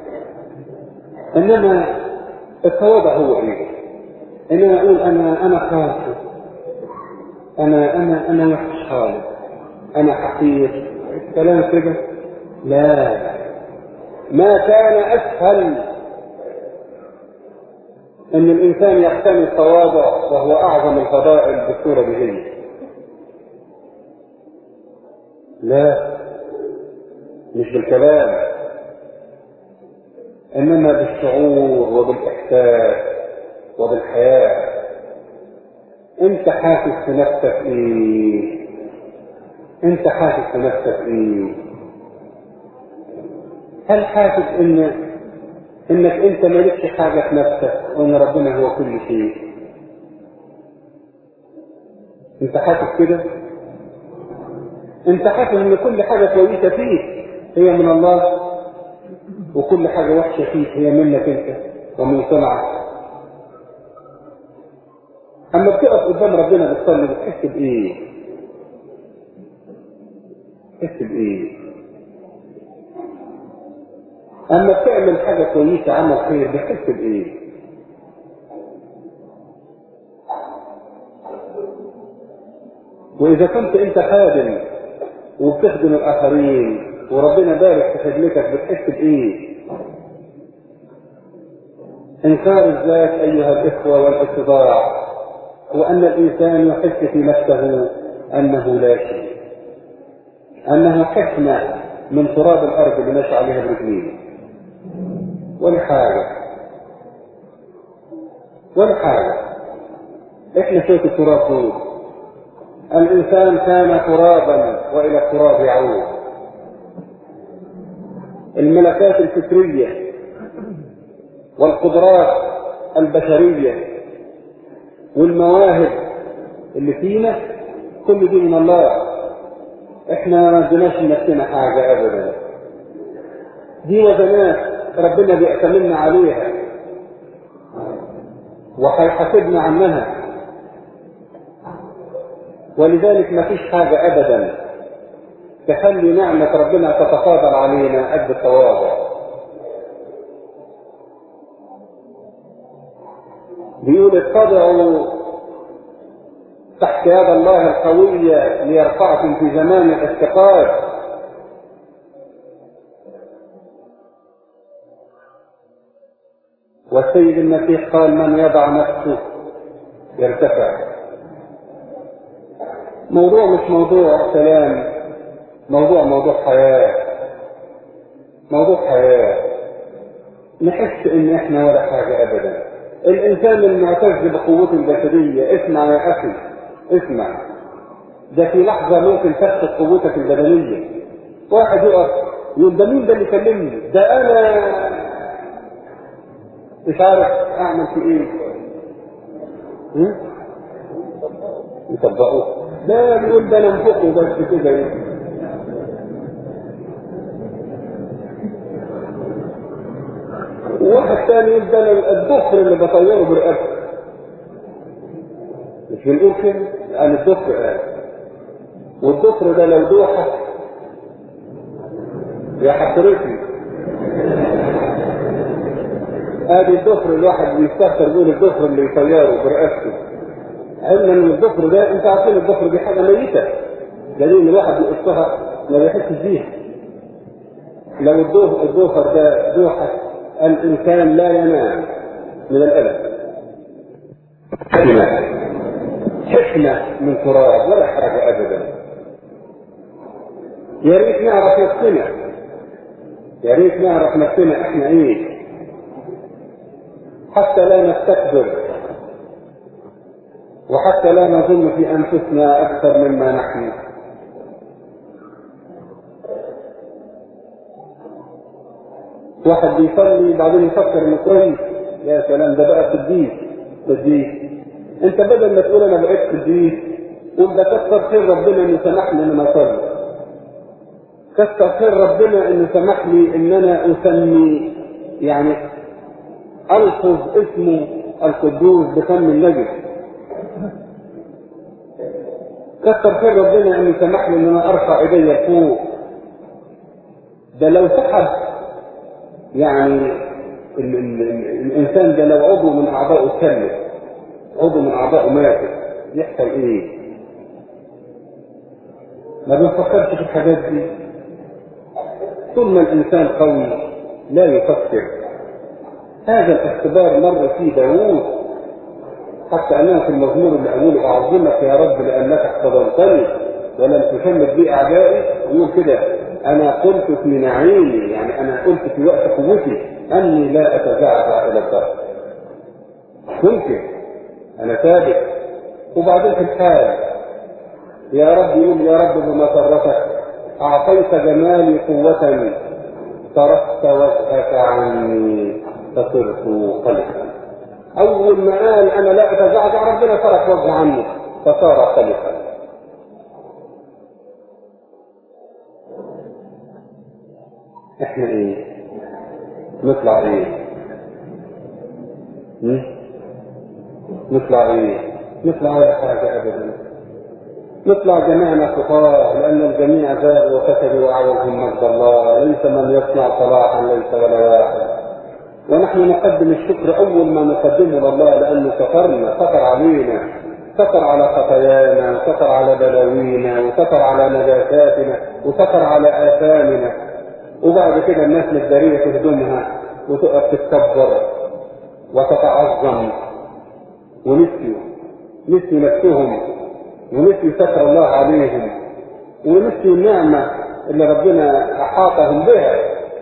إنما التواضع هو إيه؟ إنما أقول أنا أنا خاطئ أنا أنا أنا وحش خالص أنا حقير كلام كده لا ما كان أسهل أن الإنسان يحتمي التواضع وهو أعظم الفضائل بالصورة دي لا مش بالكلام إنما بالشعور وبالإحساس وبالحياة أنت حاسس في نفسك إيه؟ أنت حاسس في نفسك إيه؟ هل حاسس إن إنك أنت مالكش حاجة في نفسك وإن ربنا هو كل شيء؟ أنت حاسس كده؟ أنت حاسس إن كل حاجة كويسة فيك هي من الله وكل حاجة وحشة فيك هي منك أنت ومن صنعك أما بتقف قدام ربنا بتصلي بتحس بإيه؟ بتحس بإيه؟ أما بتعمل حاجة كويسة عمل خير بتحس بإيه؟ وإذا كنت أنت خادم وبتخدم الآخرين وربنا بارك في خدمتك بتحس بإيه؟ إنكار الذات أيها الإخوة والاتضاع هو أن الإنسان يحس في نفسه أنه لا شيء أنه حكمة من تراب الأرض اللي ماشي عليها برجليه ولا حاجة ولا حاجة إحنا شوية التراب دول الإنسان كان ترابا وإلى التراب يعود الملكات الفكرية والقدرات البشرية والمواهب اللي فينا كل دي من الله احنا ما اديناش لنفسنا حاجة ابدا دي وزنات ربنا بيأتمنا عليها وهيحاسبنا عنها ولذلك ما فيش حاجة ابدا تخلي نعمة ربنا تتفاضل علينا قد التواضع بيقول اتضعوا تحت يد الله القوية ليرفعكم في زمان الافتقار والسيد المسيح قال من يضع نفسه يرتفع موضوع مش موضوع كلام موضوع موضوع حياة موضوع حياة نحس ان احنا ولا حاجة ابدا الانسان المعتز بقوته الجسدية اسمع يا اخي اسمع ده في لحظة ممكن تفقد قوتك البدنية واحد يقف يقول ده مين ده اللي كلمني ده انا مش عارف اعمل في ايه هم؟ يطبقوه ده بيقول ده انا انفقه بس كده وواحد تاني يقول ده انا الضفر اللي بطيره برقبتي مش بنقول كده يعني الضفر قال والضفر ده لو دوحة يا حسرتني ادي الضفر الواحد بيستخسر يقول الضفر اللي يطيره برقبته علما ان الضفر ده انت عارفين الضفر دي حاجه ميته دليل الواحد بيقصها ما بيحسش بيها لو الضوء الضوفر ده دوحه الانسان لا ينام من الالم حكمه حكمه من تراب ولا حاجه ابدا يا ريت نعرف نفسنا يا ريت نعرف نفسنا احنا ايه حتى لا نستكبر وحتى لا نظن في انفسنا اكثر مما نحن واحد بيصلي بعدين يفكر انه كويس يا سلام ده بقى قديس قديس انت بدل ما تقول انا بقيت قديس قول ده كتر خير ربنا انه سمح لي ان انا اصلي كتر خير ربنا انه سمح لي ان انا اسمي يعني الفظ اسمه القدوس بفم النجس كتر خير ربنا انه سمح لي ان انا ارفع ايدي فوق ده لو سحب يعني ال ال ال الانسان ده لو عضو من اعضائه اتكلم عضو من اعضائه مات يحصل ايه؟ ما بنفكرش في الحاجات دي طول ما الانسان قوي لا يفكر هذا الاختبار مر فيه داوود حتى انه في المزمور اللي قالوا اعظمك يا رب لانك احتضنتني ولم تشمت بي اعدائي يقول كده انا قلت في نعيمي يعني انا قلت في وقت قوتي اني لا اتزعزع الى الدرب ممكن انا ثابت وبعدين في الحال يا رب يقول يا رب بمسرتك اعطيت جمالي قوة تركت وجهك عني فصرت قلقا اول ما قال انا لا اتزعزع ربنا ترك وجهه عني فصار قلقا احنا ايه نطلع ايه م? نطلع ايه نطلع ولا حاجة ابدا نطلع جميعنا خطاة لان الجميع زاد وكتبوا واعوذهم مجد الله ليس من يصنع صلاحا ليس ولا واحد ونحن نقدم الشكر اول ما نقدمه لله لانه سترنا ستر علينا ستر على خطايانا وستر على بلاوينا وستر على نجاساتنا وستر على اثامنا وبعد كده الناس متداريه تهدمها وتقف تتكبر وتتعظم ونسيوا نسيوا نفسهم ونسيوا ستر الله عليهم ونسيوا النعمه اللي ربنا احاطهم بها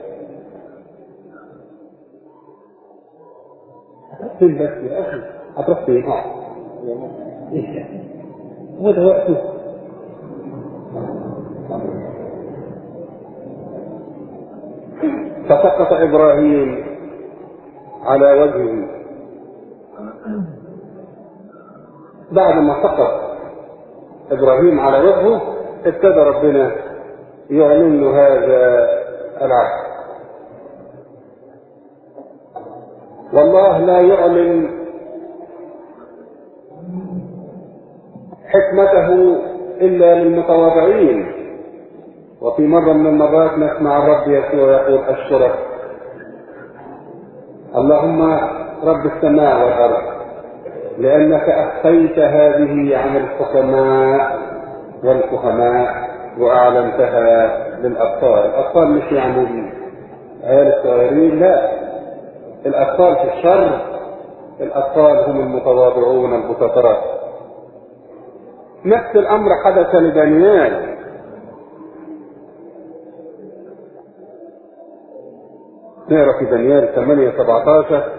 فين بس يا اخي هتروح فين؟ اه ايه هو ده وقته فسقط ابراهيم على وجهه بعد ما سقط ابراهيم على وجهه ابتدى ربنا يعلن له هذا العهد والله لا يعلن حكمته الا للمتواضعين وفي مرة من المرات نسمع الرب يسوع يقول أشكرك اللهم رب السماء والأرض لأنك أخفيت هذه عن الحكماء والفهماء وأعلنتها للأطفال الأطفال مش يعني العيال الصغيرين لا الأطفال في الشر الأطفال هم المتواضعون البسطاء نفس الأمر حدث لدانيال نقرا في دانيال 8 17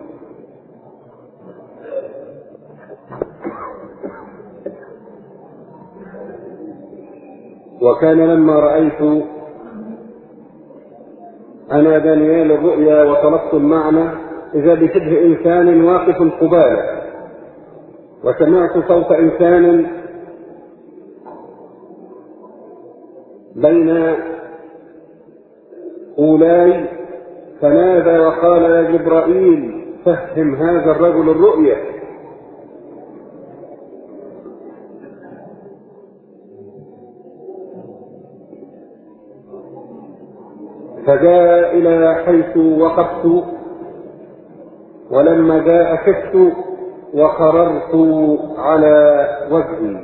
وكان لما رأيت أنا دانيال الرؤيا وطلبت المعنى إذا بشبه إنسان واقف قبالة وسمعت صوت إنسان بين أولاي فنادى وقال يا جبرائيل فهم هذا الرجل الرؤيا فجاء إلى حيث وقفت ولما جاء خفت وقررت على وجهي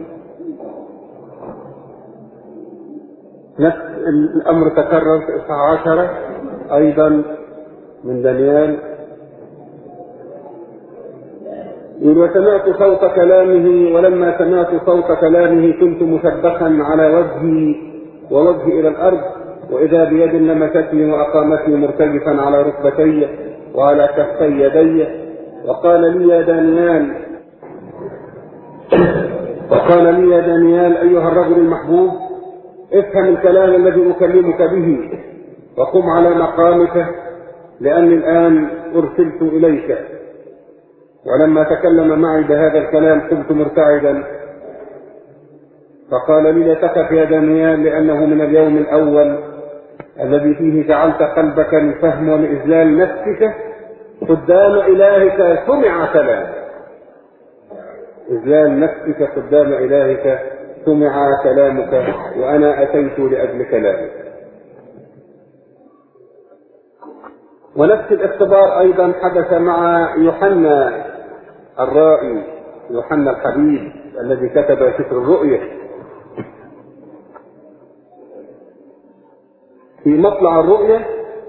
نفس الأمر تكرر في إصحاح عشرة أيضا من دانيال يقول وسمعت صوت كلامه ولما سمعت صوت كلامه كنت مثبخا على وجهي ووجهي إلى الأرض وإذا بيد لمستني وأقامتني مرتجفا على ركبتي وعلى كفي يدي وقال لي يا دانيال وقال لي يا دانيال أيها الرجل المحبوب افهم الكلام الذي أكلمك به وقم على مقامك لأني الآن أرسلت إليك ولما تكلم معي بهذا الكلام كنت مرتعدا فقال لي لا تخف يا دانيال لأنه من اليوم الأول الذي فيه جعلت قلبك للفهم ولإذلال نفسك قدام إلهك سمع كلامك إذلال نفسك قدام إلهك سمع كلامك وأنا أتيت لأجل كلامك ونفس الاختبار أيضا حدث مع يوحنا الرائي يوحنا الحبيب الذي كتب سفر الرؤية في مطلع الرؤية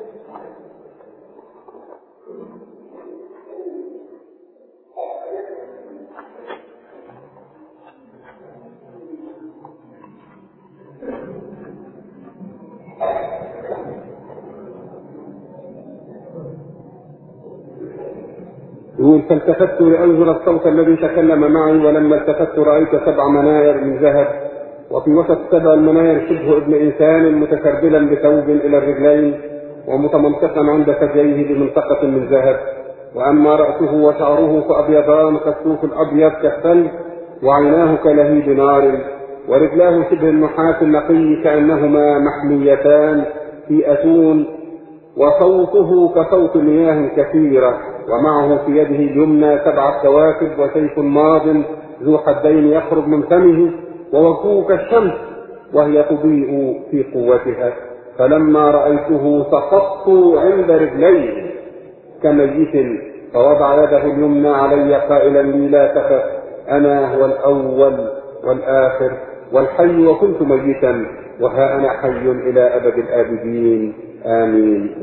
يقول فالتفت لانظر الصوت الذي تكلم معي ولما التفت رايت سبع مناير من ذهب وفي وسط سبع المناير شبه ابن انسان متكربلا بثوب الى الرجلين ومتمنطقا عند ثدييه بمنطقه من ذهب واما راسه وشعره فابيضان كالصوف الابيض كالثلج وعيناه كلهيب نار ورجلاه شبه النحاس النقي كانهما محميتان في اتون وصوته كصوت مياه كثيره ومعه في يده اليمنى سبعة كواكب وسيف ماض ذو حدين يخرج من فمه ووجهه كالشمس وهي تضيء في قوتها فلما رأيته سقطت عند رجليه كميت فوضع يده اليمنى علي قائلا لي لا تخف أنا هو الأول والآخر والحي وكنت ميتا وها أنا حي إلى أبد الآبدين آمين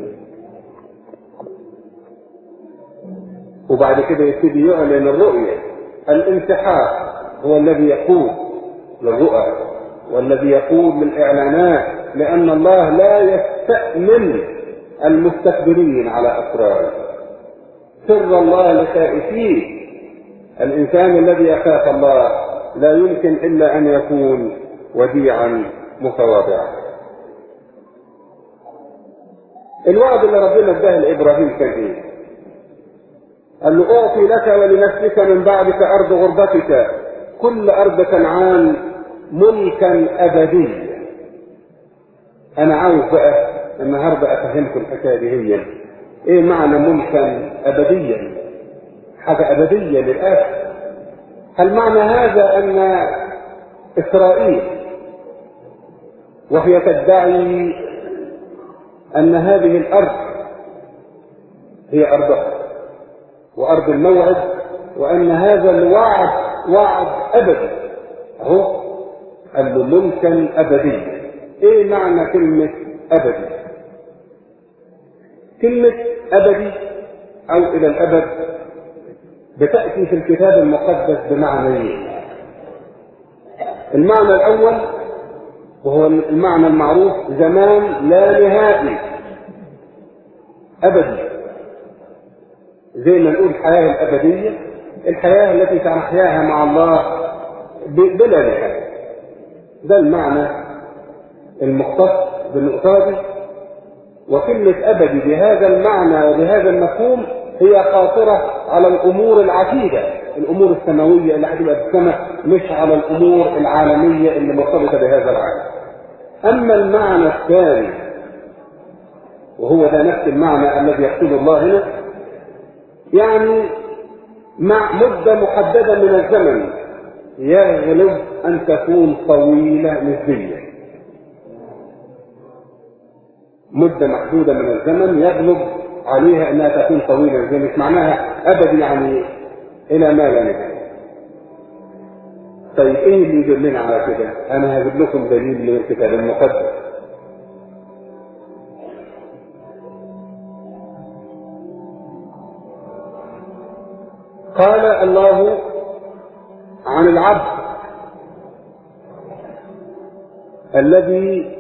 وبعد كده يبتدي يعلن الرؤية الانتحار هو الذي يقود للرؤى والذي يقود للإعلانات لأن الله لا يستأمن المستكبرين على أسراره سر الله لخائفيه الإنسان الذي يخاف الله لا يمكن إلا أن يكون وديعا متواضعا الوعد اللي ربنا اداه لإبراهيم كان إيه؟ قال له أعطي لك ولنفسك من بعدك أرض غربتك كل أرض كنعان ملكا أبديا أنا عاوز بقى النهارده أفهمكم الحكاية دي هي إيه معنى ملكا أبديا؟ حاجة أبدية للآخر هل معنى هذا أن إسرائيل وهي تدعي أن هذه الأرض هي أرضها وأرض الموعد وأن هذا الوعد وعد أبدي أهو قال له ملكا أبديا إيه معنى كلمة أبدي؟ كلمة أبدي أو إلى الأبد بتأتي في الكتاب المقدس بمعنيين المعنى الأول وهو المعنى المعروف زمان لا نهائي أبدي زي ما نقول الحياة الأبدية الحياة التي سنحياها مع الله بلا نهاية ده المعنى المختص بالنقطة دي وكلمة أبدي بهذا المعنى وبهذا المفهوم هي قاصرة على الأمور العتيدة الأمور السماوية اللي هتبقى في السماء مش على الأمور العالمية اللي مرتبطة بهذا العالم أما المعنى الثاني وهو ده نفس المعنى الذي يقصده الله هنا يعني مع مدة محددة من الزمن يغلب أن تكون طويلة نسبيا مدة محدودة من الزمن يغلب عليها أنها تكون طويلة زي مش معناها أبدي يعني إلى ما لا نهاية طيب إيه اللي يدلنا على كده؟ أنا هجيب لكم دليل من الكتاب المقدس قال الله عن العبد الذي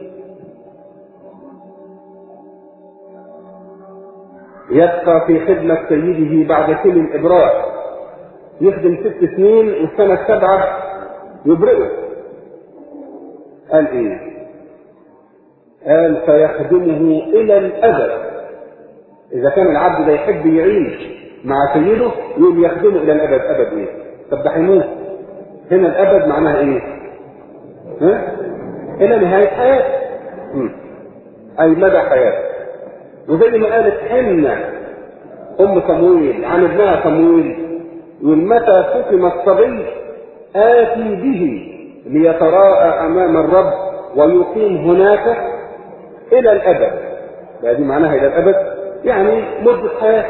يبقى في خدمة سيده بعد كل الإبراء يخدم ست سنين والسنة السبعة يبرئه قال إيه؟ قال فيخدمه إلى الأبد إذا كان العبد ده يحب يعيش مع سيده يقول يخدمه إلى الأبد أبد إيه؟ طب ده هيموت هنا الأبد معناها إيه؟ ها؟ إلى نهاية حياته مم. أي مدى حياته وزي ما قالت حنة أم صمويل عن ابنها صمويل يقول متى فتم الصبي آتي به ليتراءى أمام الرب ويقيم هناك إلى الأبد هذه معناها إلى الأبد يعني مدة حياة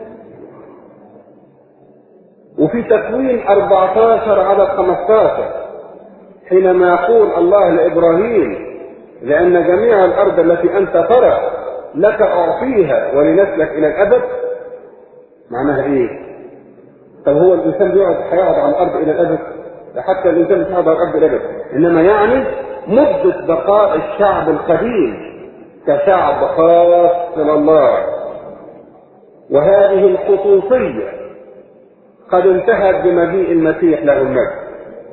وفي تكوين 14 على 15 حينما يقول الله لإبراهيم لأن جميع الأرض التي أنت ترى لك أعطيها ولنسلك إلى الأبد معناها إيه؟ طب هو الإنسان بيقعد هيقعد على الأرض إلى الأبد؟ حتى الإنسان مش هيقعد على الأرض إلى الأبد إنما يعني مدة بقاء الشعب القديم كشعب خاص من الله وهذه الخصوصية قد انتهت بمجيء المسيح له المجد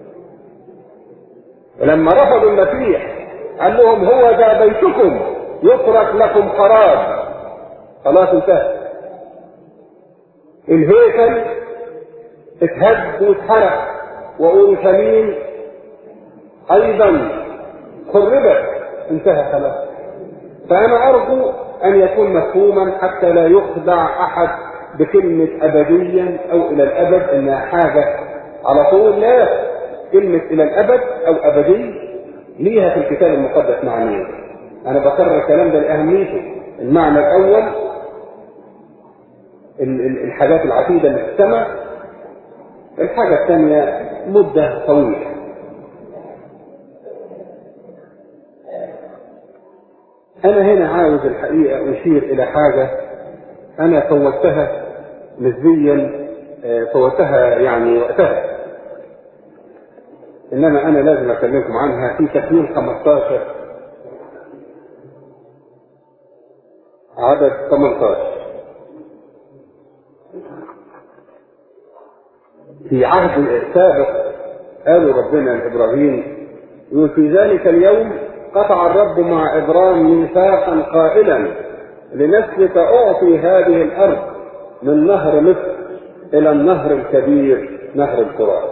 ولما رفضوا المسيح قال لهم هو ذا بيتكم يترك لكم خراج خلاص انتهى الهيكل اتهد واتحرق واورشليم ايضا خربت انتهى خلاص فانا ارجو ان يكون مفهوما حتى لا يخدع احد بكلمة ابديا او الى الابد انها حاجة على طول لا كلمة الى الابد او ابدي ليها في الكتاب المقدس معنيين انا بكرر الكلام ده لاهميته المعنى الاول الحاجات العتيدة اللي في السماء الحاجة الثانية مدة طويلة أنا هنا عاوز الحقيقة أشير إلى حاجة أنا فوتها نسبيا فوتها يعني وقتها إنما أنا لازم أكلمكم عنها في تكوين 15 عدد 18 في عهد سابق قالوا ربنا لابراهيم يقول في ذلك اليوم قطع الرب مع ابرام ميثاقا قائلا لنسلك اعطي هذه الارض من نهر مصر الى النهر الكبير نهر الفرات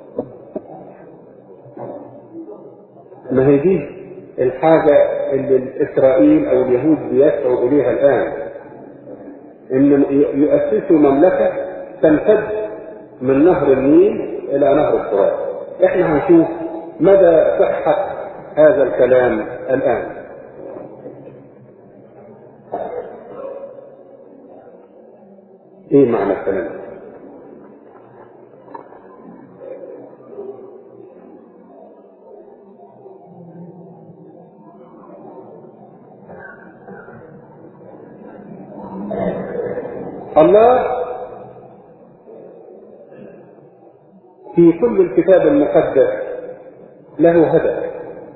ما هي دي الحاجة اللي إسرائيل أو اليهود بيسعوا إليها الآن إن يؤسسوا مملكة تمتد من نهر النيل إلى نهر الفرات إحنا هنشوف مدى صحة هذا الكلام الآن إيه معنى الكلام الله في كل الكتاب المقدس له هدف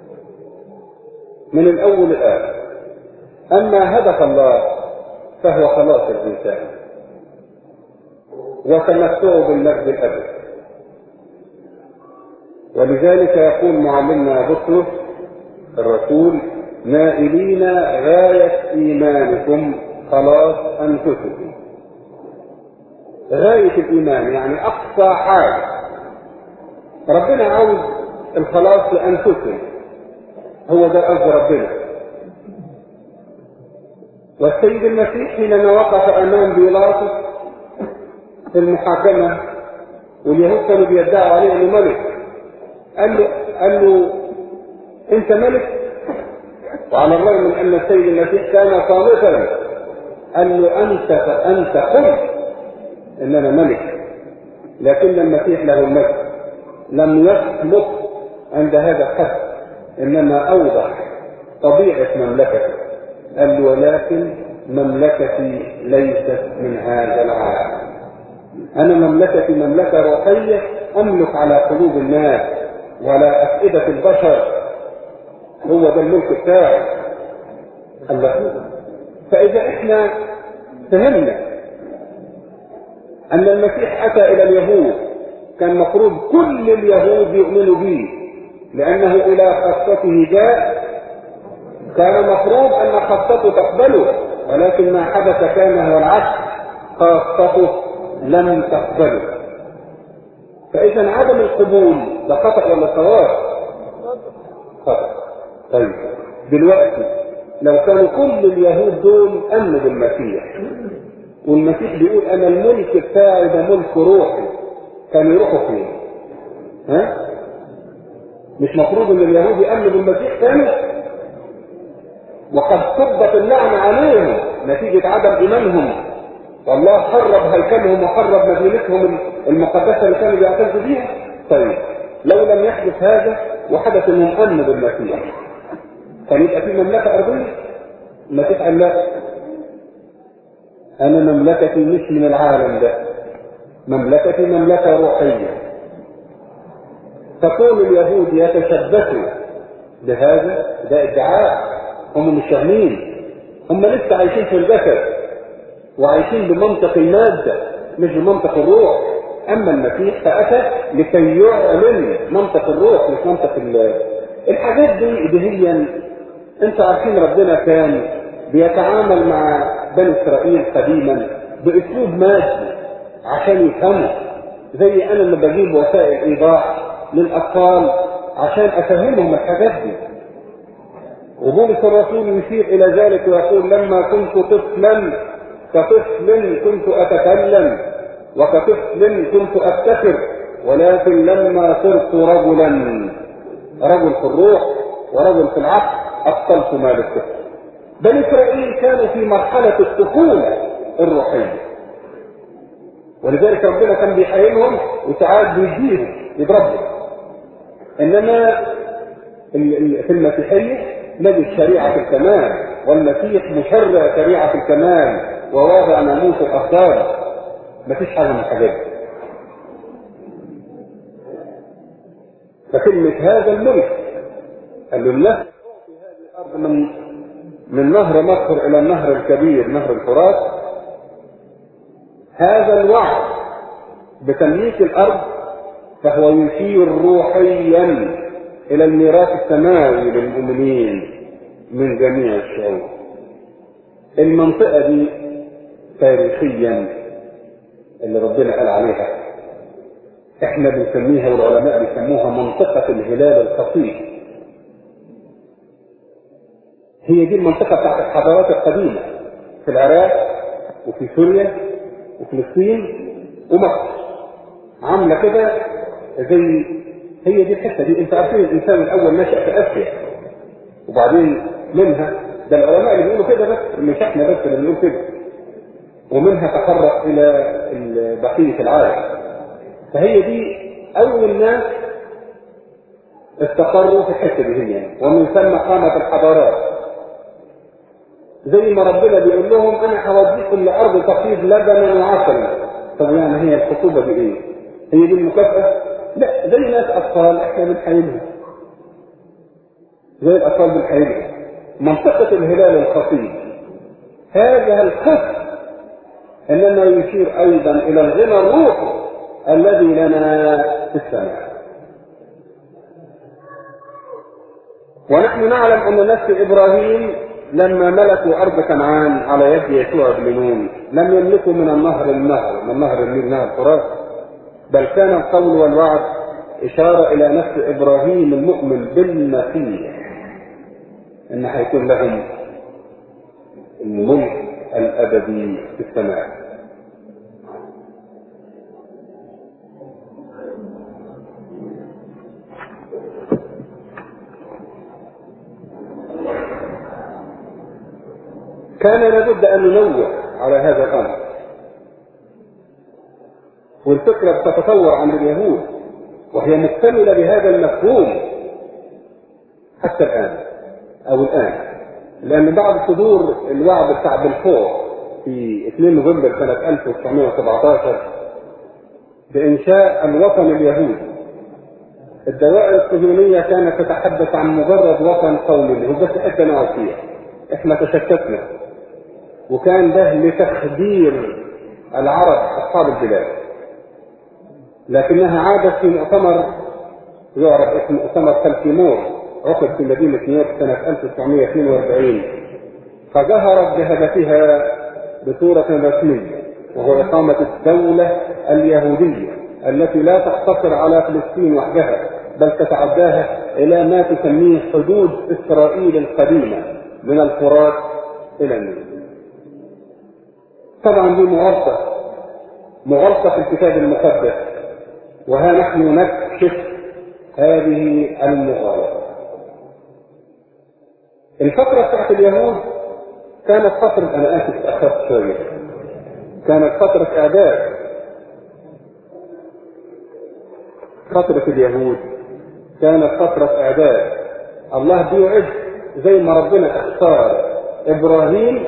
من الأول الآن أما هدف الله فهو خلاص الإنسان وتمتعه بالمجد الأبد ولذلك يقول معلمنا بطرس الرسول نائلين غاية إيمانكم خلاص أنفسكم غاية الإيمان يعني أقصى حاجة ربنا عاوز الخلاص لأنفسهم هو ده قصد ربنا والسيد المسيح حينما وقف أمام بيلاطس في المحاكمة واليهود كانوا بيدعوا عليه أنه ملك قال له قال له أنت ملك وعلى الرغم من أن السيد المسيح كان صامتا قال له أنت فأنت قلت إن أنا ملك لكن المسيح له المجد لم يصمت عند هذا الحد انما اوضح طبيعه مملكته قال ولكن مملكتي ليست من هذا العالم انا مملكتي مملكه روحيه املك على قلوب الناس وعلى افئده البشر هو ده الملك بتاعي الله فاذا احنا فهمنا ان المسيح اتى الى اليهود كان مفروض كل اليهود يؤمنوا به لأنه إلى خاصته جاء كان مفروض أن خاصته تقبله ولكن ما حدث كان هو العكس خاصته لم تقبله فإذا عدم القبول ده خطأ ولا صواب؟ خطأ طيب دلوقتي لو كانوا كل اليهود دول امنوا بالمسيح والمسيح بيقول انا الملك بتاعي ده ملك روحي كانوا يروحوا فين؟ ها؟ مش مفروض ان اليهود يامنوا بالمسيح تاني؟ وقد صبت اللعنه عليهم نتيجه عدم ايمانهم والله خرب هيكلهم وخرب مدينتهم المقدسه اللي كانوا بيعتزوا بيها طيب لو لم يحدث هذا وحدث انهم امنوا بالمسيح كان يبقى في مملكه ارضيه المسيح قال لا انا مملكتي مش من العالم ده مملكتي مملكه روحيه تكون اليهود يتشبثوا بهذا ده ادعاء هم مش فاهمين هم لسه عايشين في الجسد وعايشين بمنطق المادة مش بمنطق الروح أما المسيح فأتى لكي يعلن منطق الروح مش منطق ال- الحاجات دي دهيا انت عارفين ربنا كان بيتعامل مع بني إسرائيل قديما بأسلوب مادي عشان يفهموا زي أنا اللي بجيب وسائل إيضاح للأطفال عشان أفهمهم الحاجات دي وبولس الرسول يشير إلى ذلك ويقول لما كنت طفلا كطفل كنت أتكلم وكطفل كنت أفتكر ولكن لما صرت رجلا رجل في الروح ورجل في العقل أبطلت ما بالطفل بني إسرائيل كانوا في مرحلة الطفولة الروحية ولذلك ربنا كان بيحايلهم وساعات بيجيهم يضربهم انما ال- ال- في المسيحيه نجد شريعه الكمال والمسيح مشرع شريعه الكمال وواضع ناموس الافضال مفيش حاجه من الحاجات دي فكلمه هذا الملك قال له الناس في هذه الارض من من نهر مصر الى النهر الكبير نهر الفرات هذا الوعد بتمليك الارض فهو يشير روحيا الى الميراث السماوي للمؤمنين من جميع الشعوب المنطقه دي تاريخيا اللي ربنا قال عليها احنا بنسميها والعلماء بيسموها منطقه الهلال الخطير هي دي المنطقه بتاعت الحضارات القديمه في العراق وفي سوريا وفلسطين ومصر عامله كده زي هي دي الحته دي انت عارفين الانسان الاول نشا في اسيا وبعدين منها ده العلماء اللي بيقولوا كده بس مش احنا بس اللي بنقول كده ومنها تفرق الى ال- بقيه العالم فهي دي اول ناس استقروا في الحته دي هي ومن ثم قامت الحضارات زي ما ربنا بيقول لهم انا هوديكم لارض تفيض لبنا وعسلا طب يعني هي الخطوبه دي ايه؟ هي دي المكافاه؟ لا زي ناس اطفال احنا بنحايلهم زي الاطفال بنحايلهم منطقه الهلال الخطيب هذا الخط انما يشير ايضا الى الغنى الروحي الذي لنا في السماء ونحن نعلم ان نفس ابراهيم لما ملكوا ارض كنعان على يد يسوع بن نون لم يملكوا من النهر النهر من نهر النيل نهر الفرات بل كان القول والوعد اشاره الى نفس ابراهيم المؤمن بالمسيح ان هيكون لهم الملك الابدي في السماء كان لابد ان ننوه على هذا الامر والفكره بتتطور عند اليهود وهي مكتمله بهذا المفهوم حتى الان او الان لان بعد صدور الوعد بتاع بلفور في 2 نوفمبر سنه 1917 بانشاء الوطن اليهودي الدوائر الصهيونيه كانت تتحدث عن مجرد وطن قومي اللي هو بس حته نقعد فيها احنا تشتتنا وكان ده لتخدير العرب اصحاب البلاد لكنها عادت في مؤتمر يعرف اسم مؤتمر تلكيمور عقد في مدينة نيويورك سنة 1942 فجهرت بهدفها بصورة رسمية وهو إقامة الدولة اليهودية التي لا تقتصر على فلسطين وحدها بل تتعداها إلى ما تسميه حدود إسرائيل القديمة من الفرات إلى النيل طبعا دي مغالطة مغالطة في الكتاب المقدس وها نحن نكشف هذه المغالطة الفترة بتاعت اليهود كانت فترة أنا آسف أخذت شوية كانت فترة إعداد فترة اليهود كانت فترة إعداد الله بيوعد زي ما ربنا اختار إبراهيم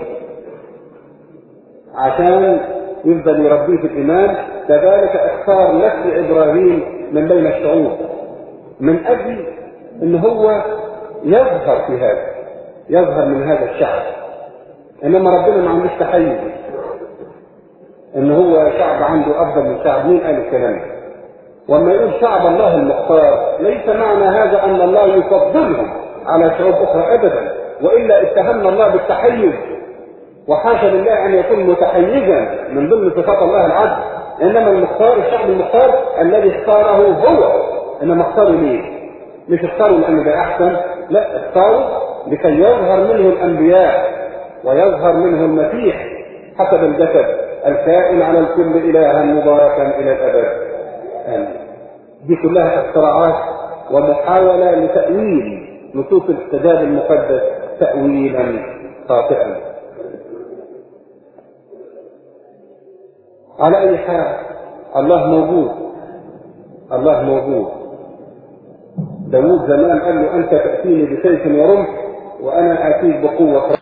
عشان يفضل يربيه في الإيمان كذلك اختار نسل إبراهيم من بين الشعوب من أجل إن هو يظهر في هذا يظهر من هذا الشعب إنما ربنا ما عندوش تحيز إن هو شعب عنده أفضل من شعب مين قال الكلام ده وما يقول شعب الله المختار ليس معنى هذا أن الله يفضلهم على شعوب أخرى أبدا وإلا اتهمنا الله بالتحيز وحاشا لله أن يكون متحيزا من ضمن صفات الله العدل إنما المختار الشعب المختار الذي اختاره هو إنما اختاره ليه؟ مش اختاره لأنه ده أحسن لا اختاره لكي يظهر منه الأنبياء ويظهر منه المسيح حسب الجسد الكائن على الكل إلها مباركا إلى الأبد آمين دي كلها اختراعات ومحاولة لتأويل نصوص الكتاب المقدس تأويلا خاطئا على أي حال الله موجود الله موجود داوود زمان قال له أنت تأتيني بسيف ورمح وأنا آتيك بقوة